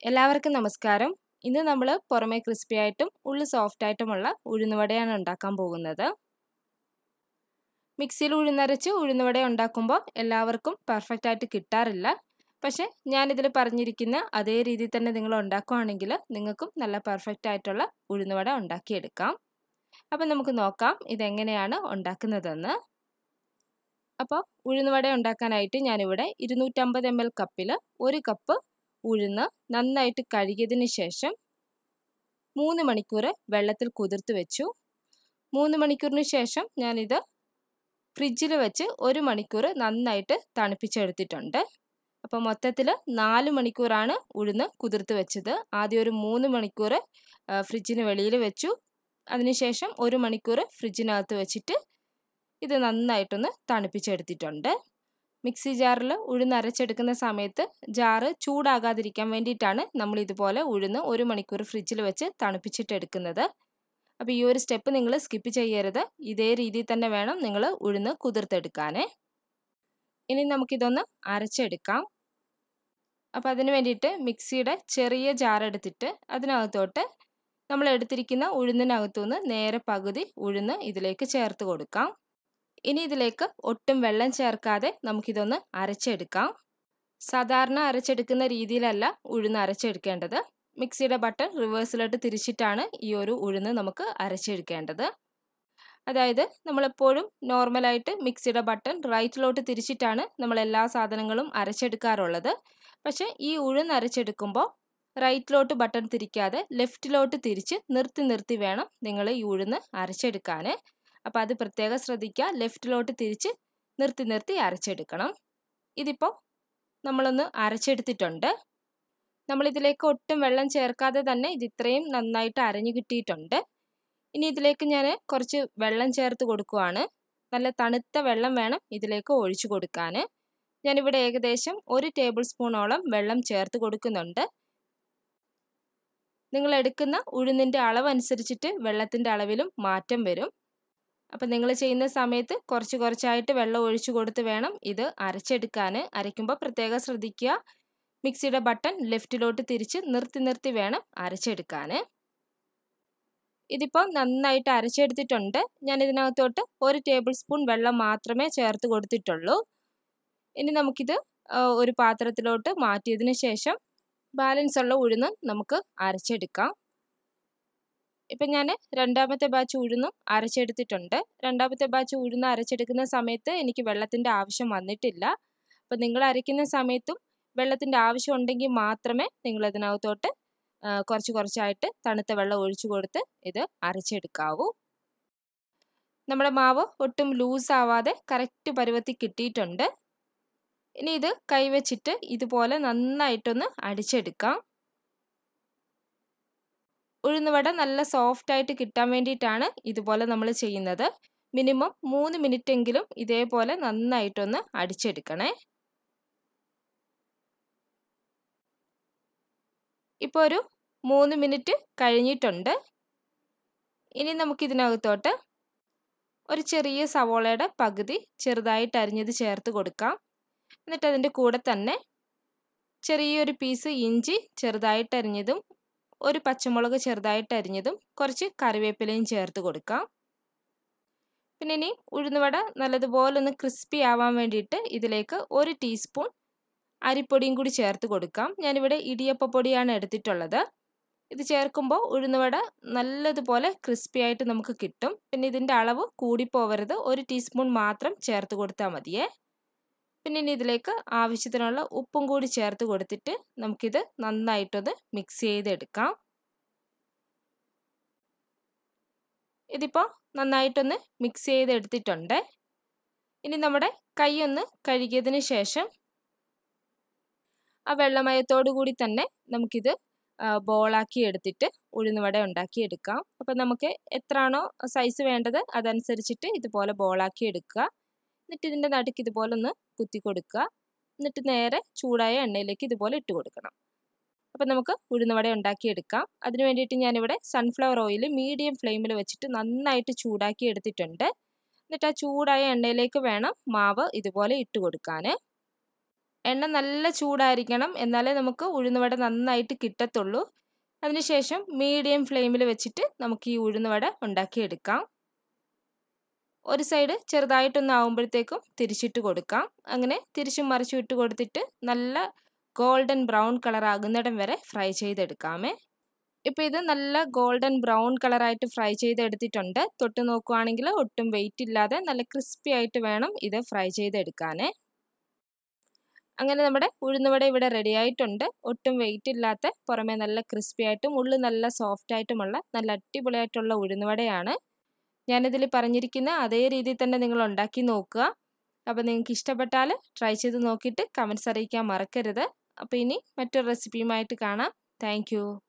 എല്ലാവർക്കും നമസ്കാരം ഇന്ന് നമ്മൾ പുറമേ ക്രിസ്പി ആയിട്ടും ഉള്ളിൽ സോഫ്റ്റ് ആയിട്ടുമുള്ള ഉഴുന്നുവടയാണ് ഉണ്ടാക്കാൻ പോകുന്നത് മിക്സിയിൽ ഉഴുന്നരച്ച് ഉഴുന്നുവട ഉണ്ടാക്കുമ്പോൾ എല്ലാവർക്കും പെർഫെക്റ്റ് ആയിട്ട് കിട്ടാറില്ല പക്ഷേ ഞാനിതിൽ പറഞ്ഞിരിക്കുന്ന അതേ രീതിയിൽ തന്നെ നിങ്ങൾ ഉണ്ടാക്കുകയാണെങ്കിൽ നിങ്ങൾക്കും നല്ല പെർഫെക്റ്റ് ആയിട്ടുള്ള ഉഴുന്നുവട ഉണ്ടാക്കിയെടുക്കാം അപ്പം നമുക്ക് നോക്കാം ഇതെങ്ങനെയാണ് ഉണ്ടാക്കുന്നതെന്ന് അപ്പോൾ ഉഴുന്നുവട ഉണ്ടാക്കാനായിട്ട് ഞാനിവിടെ ഇരുന്നൂറ്റമ്പത് എം എൽ കപ്പിൽ ഒരു കപ്പ് ഉഴുന്ന് നന്നായിട്ട് കഴുകിയതിന് ശേഷം മൂന്ന് മണിക്കൂർ വെള്ളത്തിൽ കുതിർത്ത് വെച്ചു മൂന്ന് മണിക്കൂറിന് ശേഷം ഞാനിത് ഫ്രിഡ്ജിൽ വെച്ച് ഒരു മണിക്കൂർ നന്നായിട്ട് തണുപ്പിച്ചെടുത്തിട്ടുണ്ട് അപ്പോൾ മൊത്തത്തിൽ നാല് മണിക്കൂറാണ് ഉഴുന്ന് കുതിർത്ത് വെച്ചത് ആദ്യം ഒരു മൂന്ന് മണിക്കൂർ ഫ്രിഡ്ജിന് വെളിയിൽ വെച്ചു അതിനുശേഷം ഒരു മണിക്കൂർ ഫ്രിഡ്ജിനകത്ത് വെച്ചിട്ട് ഇത് നന്നായിട്ടൊന്ന് തണുപ്പിച്ചെടുത്തിട്ടുണ്ട് മിക്സി ജാറിൽ ഉഴുന്ന് അരച്ചെടുക്കുന്ന സമയത്ത് ജാറ് ചൂടാകാതിരിക്കാൻ വേണ്ടിയിട്ടാണ് നമ്മൾ ഇതുപോലെ ഉഴുന്ന് ഒരു മണിക്കൂർ ഫ്രിഡ്ജിൽ വെച്ച് തണുപ്പിച്ചിട്ടെടുക്കുന്നത് അപ്പോൾ ഈ ഒരു സ്റ്റെപ്പ് നിങ്ങൾ സ്കിപ്പ് ചെയ്യരുത് ഇതേ രീതിയിൽ തന്നെ വേണം നിങ്ങൾ ഉഴുന്ന് കുതിർത്തെടുക്കാനേ ഇനി നമുക്കിതൊന്ന് അരച്ചെടുക്കാം അപ്പോൾ അതിന് വേണ്ടിയിട്ട് മിക്സിയുടെ ചെറിയ ജാർ എടുത്തിട്ട് അതിനകത്തോട്ട് നമ്മൾ എടുത്തിരിക്കുന്ന ഉഴുന്നിനകത്തുനിന്ന് നേരെ പകുതി ഉഴുന്ന് ഇതിലേക്ക് ചേർത്ത് കൊടുക്കാം ഇനി ഇതിലേക്ക് ഒട്ടും വെള്ളം ചേർക്കാതെ നമുക്കിതൊന്ന് അരച്ചെടുക്കാം സാധാരണ അരച്ചെടുക്കുന്ന രീതിയിലല്ല ഉഴുന്ന് അരച്ചെടുക്കേണ്ടത് മിക്സിയുടെ ബട്ടൺ റിവേഴ്സിലോട്ട് തിരിച്ചിട്ടാണ് ഈ ഒരു ഉഴുന്ന് നമുക്ക് അരച്ചെടുക്കേണ്ടത് അതായത് നമ്മളെപ്പോഴും നോർമലായിട്ട് മിക്സിയുടെ ബട്ടൺ റൈറ്റിലോട്ട് തിരിച്ചിട്ടാണ് നമ്മൾ എല്ലാ സാധനങ്ങളും അരച്ചെടുക്കാറുള്ളത് പക്ഷേ ഈ ഉഴുന്ന് അരച്ചെടുക്കുമ്പോൾ റൈറ്റിലോട്ട് ബട്ടൺ തിരിക്കാതെ ലെഫ്റ്റിലോട്ട് തിരിച്ച് നിർത്തി നിർത്തി വേണം നിങ്ങൾ ഈ ഉഴുന്ന് അരച്ചെടുക്കാൻ അപ്പോൾ അത് പ്രത്യേകം ശ്രദ്ധിക്കുക ലെഫ്റ്റിലോട്ട് തിരിച്ച് നിർത്തി നിർത്തി അരച്ചെടുക്കണം ഇതിപ്പോൾ നമ്മളൊന്ന് അരച്ചെടുത്തിട്ടുണ്ട് നമ്മളിതിലേക്ക് ഒട്ടും വെള്ളം ചേർക്കാതെ തന്നെ ഇത് ഇത്രയും നന്നായിട്ട് അരഞ്ഞു കിട്ടിയിട്ടുണ്ട് ഇനി ഇതിലേക്ക് ഞാൻ കുറച്ച് വെള്ളം ചേർത്ത് കൊടുക്കുവാണ് നല്ല തണുത്ത വെള്ളം വേണം ഇതിലേക്ക് ഒഴിച്ചു കൊടുക്കാൻ ഞാനിവിടെ ഏകദേശം ഒരു ടേബിൾ സ്പൂണോളം വെള്ളം ചേർത്ത് കൊടുക്കുന്നുണ്ട് നിങ്ങൾ എടുക്കുന്ന ഉഴുന്നിൻ്റെ അളവനുസരിച്ചിട്ട് വെള്ളത്തിൻ്റെ അളവിലും മാറ്റം വരും അപ്പം നിങ്ങൾ ചെയ്യുന്ന സമയത്ത് കുറച്ച് കുറച്ചായിട്ട് വെള്ളം ഒഴിച്ചു കൊടുത്ത് വേണം ഇത് അരച്ചെടുക്കാൻ അരയ്ക്കുമ്പോൾ പ്രത്യേകം ശ്രദ്ധിക്കുക മിക്സിയുടെ ബട്ടൺ ലെഫ്റ്റിലോട്ട് തിരിച്ച് നിർത്തി നിർത്തി വേണം അരച്ചെടുക്കാൻ ഇതിപ്പോൾ നന്നായിട്ട് അരച്ചെടുത്തിട്ടുണ്ട് ഞാൻ ഇതിനകത്തോട്ട് ഒരു ടേബിൾ സ്പൂൺ വെള്ളം മാത്രമേ ചേർത്ത് കൊടുത്തിട്ടുള്ളൂ ഇനി നമുക്കിത് ഒരു പാത്രത്തിലോട്ട് മാറ്റിയതിന് ശേഷം ബാലൻസ് ഉള്ള ഉഴുന്ന് നമുക്ക് അരച്ചെടുക്കാം ഇപ്പം ഞാൻ രണ്ടാമത്തെ ബാച്ച് ഉഴുന്നും അരച്ചെടുത്തിട്ടുണ്ട് രണ്ടാമത്തെ ബാച്ച് ഉഴുന്ന് അരച്ചെടുക്കുന്ന സമയത്ത് എനിക്ക് വെള്ളത്തിൻ്റെ ആവശ്യം വന്നിട്ടില്ല അപ്പം നിങ്ങൾ അരയ്ക്കുന്ന സമയത്തും വെള്ളത്തിൻ്റെ ആവശ്യം ഉണ്ടെങ്കിൽ മാത്രമേ നിങ്ങൾ ഇതിനകത്തോട്ട് കുറച്ച് കുറച്ചായിട്ട് തണുത്ത വെള്ളം ഒഴിച്ചു കൊടുത്ത് ഇത് അരച്ചെടുക്കാവൂ നമ്മുടെ മാവ് ഒട്ടും ലൂസ് ആവാതെ കറക്റ്റ് പരുവത്തി കിട്ടിയിട്ടുണ്ട് ഇനി ഇത് കൈവച്ചിട്ട് ഇതുപോലെ നന്നായിട്ടൊന്ന് അടിച്ചെടുക്കാം ഉഴുന്നുവട നല്ല സോഫ്റ്റ് ആയിട്ട് കിട്ടാൻ വേണ്ടിയിട്ടാണ് ഇതുപോലെ നമ്മൾ ചെയ്യുന്നത് മിനിമം മൂന്ന് മിനിറ്റ് എങ്കിലും ഇതേപോലെ നന്നായിട്ടൊന്ന് അടിച്ചെടുക്കണേ ഇപ്പോൾ ഒരു മൂന്ന് മിനിറ്റ് കഴിഞ്ഞിട്ടുണ്ട് ഇനി നമുക്കിതിനകത്തോട്ട് ഒരു ചെറിയ സവോളയുടെ പകുതി ചെറുതായിട്ട് അരിഞ്ഞത് ചേർത്ത് കൊടുക്കാം എന്നിട്ട് അതിൻ്റെ കൂടെ തന്നെ ചെറിയൊരു പീസ് ഇഞ്ചി ചെറുതായിട്ട് അരിഞ്ഞതും ഒരു പച്ചമുളക് ചെറുതായിട്ട് അരിഞ്ഞതും കുറച്ച് കറിവേപ്പിലയും ചേർത്ത് കൊടുക്കാം പിന്നെ ഇനി ഉഴുന്നുവട നല്ലതുപോലെ ഒന്ന് ക്രിസ്പി ആവാൻ വേണ്ടിയിട്ട് ഇതിലേക്ക് ഒരു ടീസ്പൂൺ അരിപ്പൊടിയും കൂടി ചേർത്ത് കൊടുക്കാം ഞാനിവിടെ ഇടിയപ്പപ്പൊടിയാണ് എടുത്തിട്ടുള്ളത് ഇത് ചേർക്കുമ്പോൾ ഉഴുന്നുവട നല്ലതുപോലെ ക്രിസ്പി ആയിട്ട് നമുക്ക് കിട്ടും പിന്നെ ഇതിൻ്റെ അളവ് കൂടിപ്പോവരുത് ഒരു ടീസ്പൂൺ മാത്രം ചേർത്ത് കൊടുത്താൽ മതിയേ പിന്നെ ഇനി ഇതിലേക്ക് ആവശ്യത്തിനുള്ള ഉപ്പും കൂടി ചേർത്ത് കൊടുത്തിട്ട് നമുക്കിത് നന്നായിട്ടൊന്ന് മിക്സ് ചെയ്തെടുക്കാം ഇതിപ്പോൾ നന്നായിട്ടൊന്ന് മിക്സ് ചെയ്തെടുത്തിട്ടുണ്ട് ഇനി നമ്മുടെ കൈ ഒന്ന് കഴുകിയതിന് ശേഷം ആ വെള്ളമയത്തോടു കൂടി തന്നെ നമുക്കിത് ബോളാക്കി എടുത്തിട്ട് ഉഴുന്നുവട ഉണ്ടാക്കി എടുക്കാം അപ്പം നമുക്ക് എത്രയാണോ സൈസ് വേണ്ടത് അതനുസരിച്ചിട്ട് ഇതുപോലെ ബോളാക്കി എടുക്കുക എന്നിട്ട് ഇതിൻ്റെ നടുക്ക് ഇതുപോലെ ഒന്ന് കുത്തി കൊടുക്കുക എന്നിട്ട് നേരെ ചൂടായ എണ്ണയിലേക്ക് ഇതുപോലെ ഇട്ട് കൊടുക്കണം അപ്പം നമുക്ക് ഉഴുന്നുവട ഉണ്ടാക്കിയെടുക്കാം അതിന് വേണ്ടിയിട്ട് ഞാനിവിടെ സൺഫ്ലവർ ഓയിൽ മീഡിയം ഫ്ലെയിമിൽ വെച്ചിട്ട് നന്നായിട്ട് ചൂടാക്കി എടുത്തിട്ടുണ്ട് എന്നിട്ട് ആ ചൂടായ എണ്ണയിലേക്ക് വേണം മാവ് ഇതുപോലെ ഇട്ട് കൊടുക്കാൻ എണ്ണ നല്ല ചൂടായിരിക്കണം എന്നാലേ നമുക്ക് ഉഴുന്നുവട നന്നായിട്ട് കിട്ടത്തുള്ളൂ അതിനുശേഷം മീഡിയം ഫ്ലെയിമിൽ വെച്ചിട്ട് നമുക്ക് ഈ ഉഴുന്നുവട ഉണ്ടാക്കിയെടുക്കാം ഒരു സൈഡ് ചെറുതായിട്ടൊന്ന് ആകുമ്പോഴത്തേക്കും തിരിച്ചിട്ട് കൊടുക്കാം അങ്ങനെ തിരിച്ചും മറിച്ചും ഇട്ട് കൊടുത്തിട്ട് നല്ല ഗോൾഡൻ ബ്രൗൺ കളർ ആകുന്നിടം വരെ ഫ്രൈ ചെയ്തെടുക്കാമേ ഇപ്പോൾ ഇത് നല്ല ഗോൾഡൻ ബ്രൗൺ കളറായിട്ട് ഫ്രൈ ചെയ്തെടുത്തിട്ടുണ്ട് തൊട്ട് നോക്കുവാണെങ്കിൽ ഒട്ടും വെയിറ്റ് ഇല്ലാതെ നല്ല ക്രിസ്പി ആയിട്ട് വേണം ഇത് ഫ്രൈ ചെയ്തെടുക്കാനേ അങ്ങനെ നമ്മുടെ ഉഴുന്നുവട ഇവിടെ റെഡി ആയിട്ടുണ്ട് ഒട്ടും വെയിറ്റ് ഇല്ലാത്ത പുറമെ നല്ല ക്രിസ്പി ആയിട്ടും ഉള്ളിൽ നല്ല സോഫ്റ്റ് ആയിട്ടുമുള്ള നല്ല അടിപൊളിയായിട്ടുള്ള ഉഴുന്നുവടയാണ് ഞാനിതിൽ പറഞ്ഞിരിക്കുന്ന അതേ രീതിയിൽ തന്നെ നിങ്ങൾ ഉണ്ടാക്കി നോക്കുക അപ്പോൾ നിങ്ങൾക്ക് ഇഷ്ടപ്പെട്ടാൽ ട്രൈ ചെയ്ത് നോക്കിയിട്ട് കമൻസ് അറിയിക്കാൻ മറക്കരുത് അപ്പോൾ ഇനി മറ്റൊരു റെസിപ്പിയുമായിട്ട് കാണാം താങ്ക്